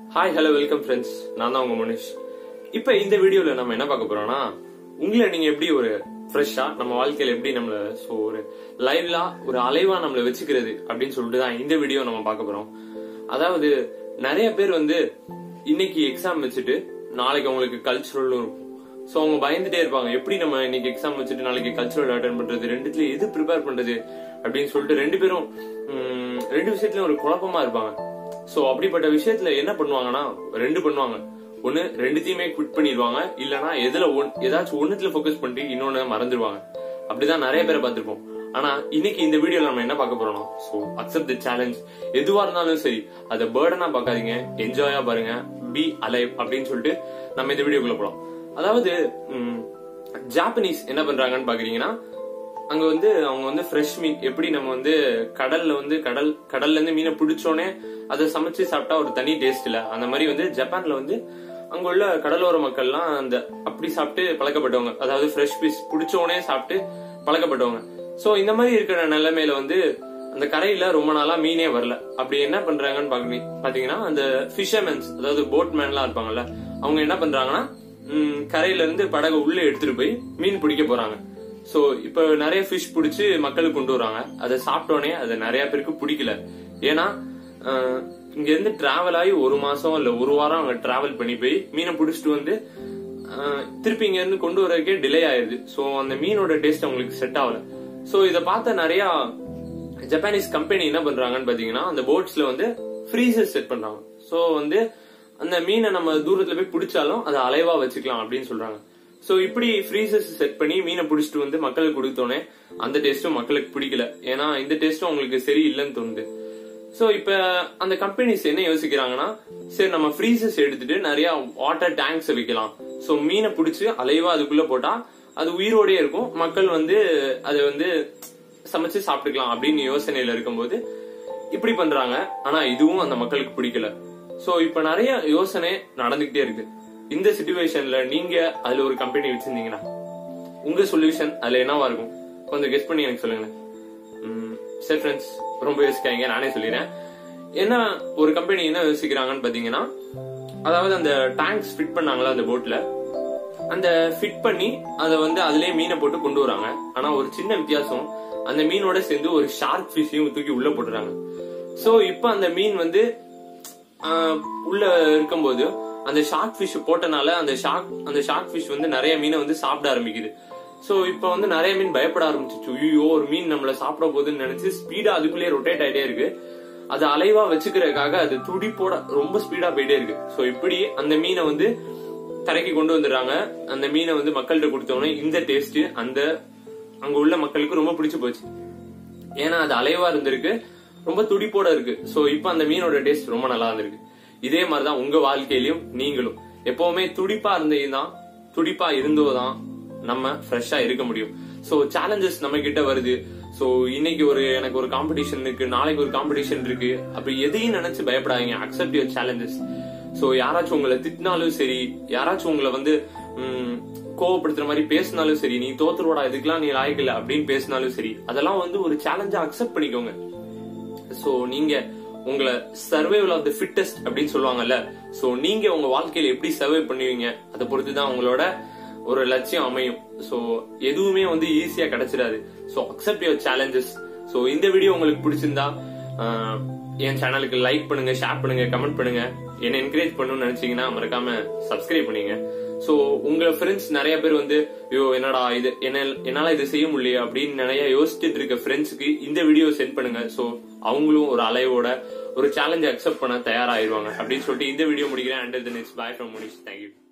hi hello welcome friends நான் தான் உங்க மனுஷ் இப்போ இந்த வீடியோல நம்ம என்ன பார்க்க போறோம்னா உங்களை நீங்க எப்படி ஒரு ஃப்ரெஷ்ஷா நம்ம வாழ்க்கையில எப்படி நம்மள சோ ஒரு லைவ்லா ஒரு அலைவா நம்மள வச்சுக்கிறது அப்படின்னு சொல்லிட்டு தான் இந்த வீடியோ நம்ம பார்க்க போறோம் அதாவது நிறைய பேர் வந்து இன்னைக்கு எக்ஸாம் வச்சுட்டு நாளைக்கு அவங்களுக்கு கல்ச்சுரல் இருக்கும் சோ அவங்க பயந்துட்டே இருப்பாங்க எப்படி நம்ம இன்னைக்கு எக்ஸாம் வச்சுட்டு நாளைக்கு கல்ச்சுரல் அட்டன் பண்றது ரெண்டுத்துல எது ப்ரிப்பேர் பண்றது அப்படின்னு சொல்லிட்டு ரெண்டு பேரும் உம், ரெண்டு விஷயத்துலயும் ஒரு குழப்பமா இருப்பாங்க சோ அப்படிப்பட்ட விஷயத்துல என்ன பண்ணுவாங்கன்னா ரெண்டு பண்ணுவாங்க ஒண்ணு ரெண்டுத்தையுமே குவிட் பண்ணிடுவாங்க இல்லனா எதுல ஒன்- ஏதாச்சும் ஒண்ணுத்துல ஃபோக்கஸ் பண்ணிட்டு இன்னொன்னு மறந்துடுவாங்க அப்படிதான் நிறைய பேரை பார்த்திருப்போம் ஆனா இன்னைக்கு இந்த வீடியோல நம்ம என்ன பார்க்க போறோம் சோ அக்செப்ட் தி சேலஞ்ச் எதுவா இருந்தாலும் சரி அதை பேர்டனா பார்க்காதீங்க என்ஜாயா பாருங்க பி அலைவ் அப்படின்னு சொல்லிட்டு நம்ம இந்த வீடியோக்குள்ள போலாம் அதாவது ம், ஜாப்பனீஸ் என்ன பண்றாங்கன்னு பாக்குறீங்கன்னா அங்க வந்து அவங்க வந்து ஃப்ரெஷ் மீன் எப்படி நம்ம வந்து கடல்ல வந்து கடல் கடல்ல இருந்து மீனை பிடிச்சோனே அதை சமைச்சு சாப்பிட்டா ஒரு தனி டேஸ்ட் இல்ல அந்த மாதிரி வந்து ஜப்பான்ல வந்து அங்க உள்ள கடலோர மக்கள்லாம் அந்த அப்படி சாப்பிட்டு பழக்கப்பட்டவங்க அதாவது ஃப்ரெஷ் பீஸ் பிடிச்சோனே சாப்பிட்டு பழக்கப்பட்டவங்க சோ இந்த மாதிரி இருக்கிற நிலைமையில வந்து அந்த கரையில ரொம்ப நாளா மீனே வரல அப்படி என்ன பண்றாங்கன்னு பாக்க- பாத்தீங்கன்னா அந்த ஃபிஷர்மென்ஸ் அதாவது போட் மேன்லாம் இருப்பாங்கல்ல அவங்க என்ன பண்றாங்கன்னா ம், கரையில இருந்து படகு உள்ள எடுத்துட்டு போய் மீன் பிடிக்க போறாங்க சோ இப்ப நிறைய ஃபிஷ் பிடிச்சு மக்களுக்கு கொண்டு வராங்க அதை சாப்பிட்டோனே அது நிறைய பேருக்கு பிடிக்கல ஏன்னா அஹ், இங்க இருந்து டிராவல் ஆகி ஒரு மாசம் இல்ல ஒரு வாரம் அங்க டிராவல் பண்ணி போய் மீனை பிடிச்சிட்டு வந்து அஹ், திருப்பி இங்க இருந்து கொண்டு வரதுக்கே டிலே ஆயிருது சோ அந்த மீனோட டேஸ்ட் அவங்களுக்கு செட் ஆகல சோ இத பார்த்த நிறைய ஜப்பானீஸ் கம்பெனி என்ன பண்றாங்கன்னு பாத்தீங்கன்னா அந்த போட்ஸ்ல வந்து ஃப்ரீசர் செட் பண்றாங்க சோ வந்து அந்த மீனை நம்ம தூரத்துல போய் பிடிச்சாலும் அதை அலைவா வச்சுக்கலாம் அப்படின்னு சொல்றாங்க சோ இப்படி ஃப்ரீசர்ஸ் செட் பண்ணி மீனை பிடிச்சிட்டு வந்து மக்களுக்கு கொடுத்தோன்னே அந்த டேஸ்டும் மக்களுக்கு பிடிக்கல ஏன்னா இந்த டேஸ்டும் அவங்களுக்கு சரி இல்லைன்னு தோணுது சோ இப்ப அந்த கம்பெனிஸ் என்ன யோசிக்கிறாங்கன்னா சரி நம்ம ஃப்ரீசர்ஸ் எடுத்துட்டு நிறைய வாட்டர் டேங்க்ஸ் வைக்கலாம் சோ மீனை பிடிச்சி அலைவா அதுக்குள்ள போட்டா அது உயிரோடயே இருக்கும் மக்கள் வந்து அதை வந்து சமைச்சு சாப்பிட்டுக்கலாம் அப்படின்னு யோசனையில இருக்கும்போது இப்படி பண்றாங்க ஆனா இதுவும் அந்த மக்களுக்கு பிடிக்கல சோ இப்ப நிறைய யோசனை நடந்துகிட்டே இருக்கு இந்த சுச்சுவேஷன்ல நீங்க அதுல ஒரு கம்பெனி வச்சிருந்தீங்கன்னா உங்க சொல்யூஷன் அதுல என்னவா இருக்கும் கொஞ்சம் கெஸ் பண்ணி எனக்கு சொல்லுங்க சரி ஃப்ரெண்ட்ஸ் ரொம்ப யோசிக்காதீங்க நானே சொல்லிடுறேன் என்ன ஒரு கம்பெனி என்ன யோசிக்கிறாங்கன்னு பாத்தீங்கன்னா அதாவது அந்த டேங்க்ஸ் ஃபிட் பண்ணாங்களா அந்த போட்ல அந்த ஃபிட் பண்ணி அதை வந்து அதுலயே மீனை போட்டு கொண்டு வராங்க ஆனா ஒரு சின்ன வித்தியாசம் அந்த மீனோட சேர்ந்து ஒரு ஷார்க் ஃபிஷ்ஷையும் தூக்கி உள்ள போட்டுறாங்க சோ இப்போ அந்த மீன் வந்து ஆஹ், உள்ள இருக்கும்போது அந்த ஷார்க் ஃபிஷ் போட்டனால அந்த ஷார்க் அந்த ஷார்க் ஃபிஷ் வந்து நிறைய மீனை வந்து சாப்பிட ஆரம்பிக்குது சோ இப்போ வந்து நிறைய மீன் பயப்பட ஆரம்பிச்சிச்சு ஐயோ ஒரு மீன் நம்மள சாப்பிட போகுதுன்னு நினைச்சு ஸ்பீடா அதுக்குள்ளேயே ரொட்டேட் ஆயிட்டே இருக்கு அது அலைவா வச்சுக்கிறதுக்காக அது துடிப்போட ரொம்ப ஸ்பீடா போயிட்டே இருக்கு சோ இப்படி அந்த மீனை வந்து கரைக்கு கொண்டு வந்துடுறாங்க அந்த மீனை வந்து மக்கள்கிட்ட கொடுத்தோன்னே இந்த டேஸ்ட் அந்த அங்க உள்ள மக்களுக்கு ரொம்ப பிடிச்சு போச்சு ஏன்னா அது அலைவா இருந்திருக்கு ரொம்ப துடிப்போட இருக்கு சோ இப்போ அந்த மீனோட டேஸ்ட் ரொம்ப நல்லா இருந்திருக்கு இதே மாதிரிதான் உங்க வாழ்க்கையிலயும் நீங்களும் எப்பவுமே துடிப்பா இருந்தீங்கன்னா துடிப்பா இருந்தோதான் நம்ம ஃப்ரெஷ்ஷா இருக்க முடியும் சோ சேலஞ்சஸ் நம்ம கிட்ட வருது சோ இன்னைக்கு ஒரு எனக்கு ஒரு காம்படிஷன் இருக்கு நாளைக்கு ஒரு காம்படிஷன் இருக்கு அப்படி எதையும் நினைச்சு பயப்படாதீங்க அக்செப்ட் யுவர் சேலஞ்சஸ் சோ யாராச்சும் உங்களை திட்டினாலும் சரி யாராச்சும் உங்களை வந்து ம், கோவப்படுத்துற மாதிரி பேசினாலும் சரி நீ தோத்துருவாடா இதுக்கெல்லாம் நீ லாய்க்கல அப்படின்னு பேசினாலும் சரி அதெல்லாம் வந்து ஒரு சேலஞ்சா அக்செப்ட் பண்ணிக்கோங்க சோ நீங்க உங்களை சர்வைவல் ஆஃப் தி ஃபிட்டஸ்ட் அப்படின்னு சொல்லுவாங்கல்ல சோ நீங்க உங்க வாழ்க்கையில எப்படி சர்வை பண்ணுவீங்க அதை பொறுத்து தான் உங்களோட ஒரு லட்சியம் அமையும் சோ எதுவுமே வந்து ஈஸியா கிடைச்சிடாது so accept your challenges so இந்த வீடியோ உங்களுக்கு பிடிச்சிருந்தா ஆஹ், என் சேனலுக்கு லைக் பண்ணுங்க ஷேர் பண்ணுங்க கமெண்ட் பண்ணுங்க என்ன என்கரேஜ் பண்ணணும்னு நினைச்சீங்கன்னா மறக்காம சப்ஸ்கிரைப் பண்ணுங்க சோ உங்க ஃப்ரெண்ட்ஸ் நிறைய பேர் வந்து ஐயோ என்னடா இது என்ன என்னால இது செய்ய முடியல அப்படின்னு நிறைய யோசிச்சுட்டு இருக்க ஃப்ரெண்ட்ஸ்க்கு இந்த வீடியோ சென்ட் பண்ணுங்க சோ அவங்களும் ஒரு அலைவோட ஒரு சேலஞ்ச் அக்செப்ட் பண்ண தயாராயிருவாங்க அப்படின்னு சொல்லிட்டு இந்த வீடியோ முடிக்கிறேன் and then it's bye from Munish thank you